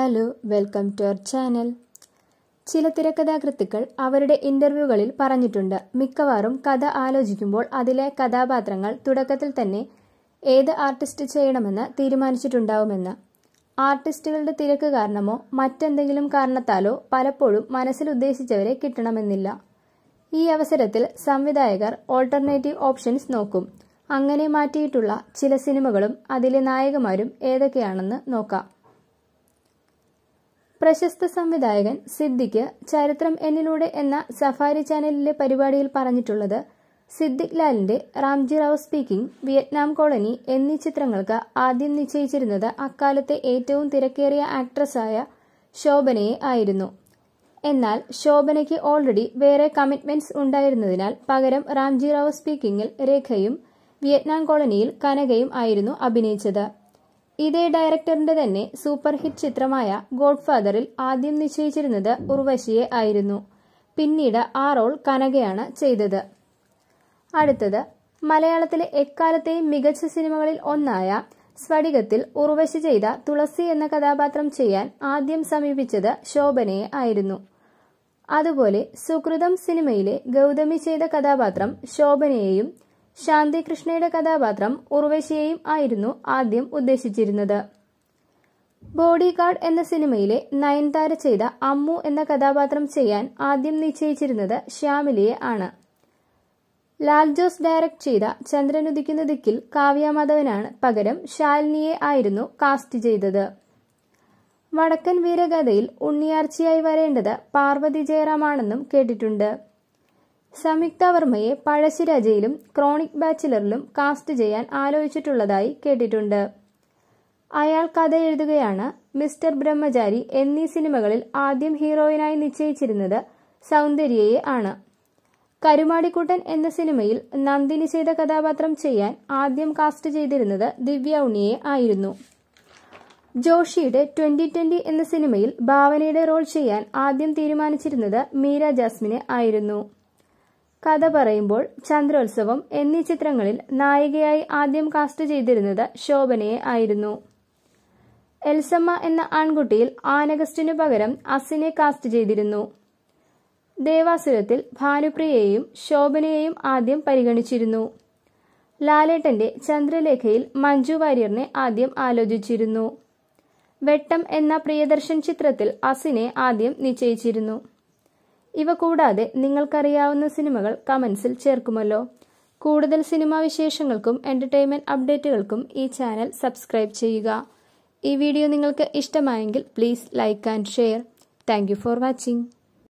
hello welcome to our channel ചില തിരക്കഥാകൃത്തുക്കൾ അവരുടെ ഇന്റർവ്യൂകളിൽ പറഞ്ഞിട്ടുണ്ട് മിക്കവാറും കഥ ആലോചിക്കുമ്പോൾ അതിലെ കഥാപാത്രങ്ങൾ തുടക്കത്തിൽ തന്നെ ഏത് ആർട്ടിസ്റ്റ് ചെയ്യണമെന്ന് തീരുമാനിച്ചിട്ടുണ്ടാവുമെന്ന് ആർട്ടിസ്റ്റുകളുടെ തിരക്ക് കാരണമോ മറ്റെന്തെങ്കിലും കാരണത്താലോ പലപ്പോഴും മനസ്സിൽ ഉദ്ദേശിച്ചവരെ കിട്ടണമെന്നില്ല ഈ അവസരത്തിൽ സംവിധായകർ ഓൾട്ടർനേറ്റീവ് ഓപ്ഷൻസ് നോക്കും അങ്ങനെ മാറ്റിയിട്ടുള്ള ചില സിനിമകളും അതിലെ നായകന്മാരും ഏതൊക്കെയാണെന്ന് നോക്കാം പ്രശസ്ത സംവിധായകൻ സിദ്ദിഖ് ചരിത്രം എന്നിലൂടെ എന്ന സഫാരി ചാനലിലെ പരിപാടിയിൽ പറഞ്ഞിട്ടുള്ളത് സിദ്ദിഖ് ലാലിന്റെ Ramji Rao speaking Vietnam colony എന്നീ ചിത്രങ്ങൾക്ക് ആദ്യം നിശ്ചയിച്ചിരുന്നത് അക്കാലത്തെ ഏറ്റവും തിരക്കേറിയ ആക്ട്രസായ ശോഭനയെ ആയിരുന്നു എന്നാൽ ശോഭനയ്ക്ക് ഓൾറെഡി വേറെ കമ്മിറ്റ്മെന്റ്സ് ഉണ്ടായിരുന്നതിനാൽ പകരം റാംജി റാവു സ്പീക്കിംഗിൽ രേഖയും വിയറ്റ്നാം കോളനിയിൽ കനകയും ആയിരുന്നു അഭിനയിച്ചത് ഇതേ ഡയറക്ടറിന്റെ തന്നെ സൂപ്പർ ഹിറ്റ് ചിത്രമായ ഗോഡ്ഫാദറിൽ ആദ്യം നിശ്ചയിച്ചിരുന്നത് ഉർവശിയെ ആയിരുന്നു പിന്നീട് ആ റോൾ കനകയാണ് ചെയ്തത് അടുത്തത് മലയാളത്തിലെ എക്കാലത്തെയും മികച്ച സിനിമകളിൽ ഒന്നായ സ്ഫടികത്തിൽ ഉർവശി ചെയ്ത തുളസി എന്ന കഥാപാത്രം ചെയ്യാൻ ആദ്യം സമീപിച്ചത് ശോഭനയെ ആയിരുന്നു അതുപോലെ സുകൃതം സിനിമയിലെ ഗൗതമി ചെയ്ത കഥാപാത്രം ശോഭനയെയും ശാന്തി കൃഷ്ണയുടെ കഥാപാത്രം ഉർവശിയെയും ആയിരുന്നു ആദ്യം ഉദ്ദേശിച്ചിരുന്നത് ബോഡി ഗാർഡ് എന്ന സിനിമയിലെ നയൻതാര ചെയ്ത അമ്മു എന്ന കഥാപാത്രം ചെയ്യാൻ ആദ്യം നിശ്ചയിച്ചിരുന്നത് ശ്യാമിലിയെ ആണ് ലാൽ ജോസ് ഡയറക്ട് ചെയ്ത ചന്ദ്രനുദിക്കുന്ന ദിക്കിൽ കാവ്യമാധവനാണ് പകരം ശാലിനിയെ ആയിരുന്നു കാസ്റ്റ് ചെയ്തത് വടക്കൻ വീരഗാഥയിൽ ഉണ്ണിയാർച്ചയായി വരേണ്ടത് പാർവതി ജയറാമാണെന്നും കേട്ടിട്ടുണ്ട് സംയുക്ത വർമ്മയെ പഴശ്ശിരാജയിലും ക്രോണിക് ബാച്ചിലറിലും കാസ്റ്റ് ചെയ്യാൻ ആലോചിച്ചിട്ടുള്ളതായി കേട്ടിട്ടുണ്ട് അയാൾ കഥ എഴുതുകയാണ് മിസ്റ്റർ ബ്രഹ്മചാരി എന്നീ സിനിമകളിൽ ആദ്യം ഹീറോയിനായി നിശ്ചയിച്ചിരുന്നത് സൗന്ദര്യയെ ആണ് കരുമാടിക്കുട്ടൻ എന്ന സിനിമയിൽ നന്ദിനി ചെയ്ത കഥാപാത്രം ചെയ്യാൻ ആദ്യം കാസ്റ്റ് ചെയ്തിരുന്നത് ദിവ്യ ഉണ്ണിയെ ആയിരുന്നു ജോഷിയുടെ ട്വന്റി ട്വന്റി എന്ന സിനിമയിൽ ഭാവനയുടെ റോൾ ചെയ്യാൻ ആദ്യം തീരുമാനിച്ചിരുന്നത് മീര ജാസ്മിനെ ആയിരുന്നു കഥ പറയുമ്പോൾ ചന്ദ്രോത്സവം എന്നീ ചിത്രങ്ങളിൽ നായികയായി ആദ്യം കാസ്റ്റ് ചെയ്തിരുന്നത് ശോഭനയെ ആയിരുന്നു എൽസമ്മ എന്ന ആൺകുട്ടിയിൽ ആനഗസ്റ്റിനു പകരം അസിനെ കാസ്റ്റ് ചെയ്തിരുന്നു ദേവാസുരത്തിൽ ഭാനുപ്രിയയെയും ശോഭനയെയും ആദ്യം പരിഗണിച്ചിരുന്നു ലാലേട്ടന്റെ ചന്ദ്രലേഖയിൽ മഞ്ജു വാര്യറിനെ ആദ്യം ആലോചിച്ചിരുന്നു വെട്ടം എന്ന പ്രിയദർശൻ ചിത്രത്തിൽ അസിനെ ആദ്യം നിശ്ചയിച്ചിരുന്നു ഇവ കൂടാതെ നിങ്ങൾക്കറിയാവുന്ന സിനിമകൾ കമൻസിൽ ചേർക്കുമല്ലോ കൂടുതൽ സിനിമാ വിശേഷങ്ങൾക്കും എന്റർടൈൻമെന്റ് അപ്ഡേറ്റുകൾക്കും ഈ ചാനൽ സബ്സ്ക്രൈബ് ചെയ്യുക ഈ വീഡിയോ നിങ്ങൾക്ക് ഇഷ്ടമായെങ്കിൽ please like and share thank for watching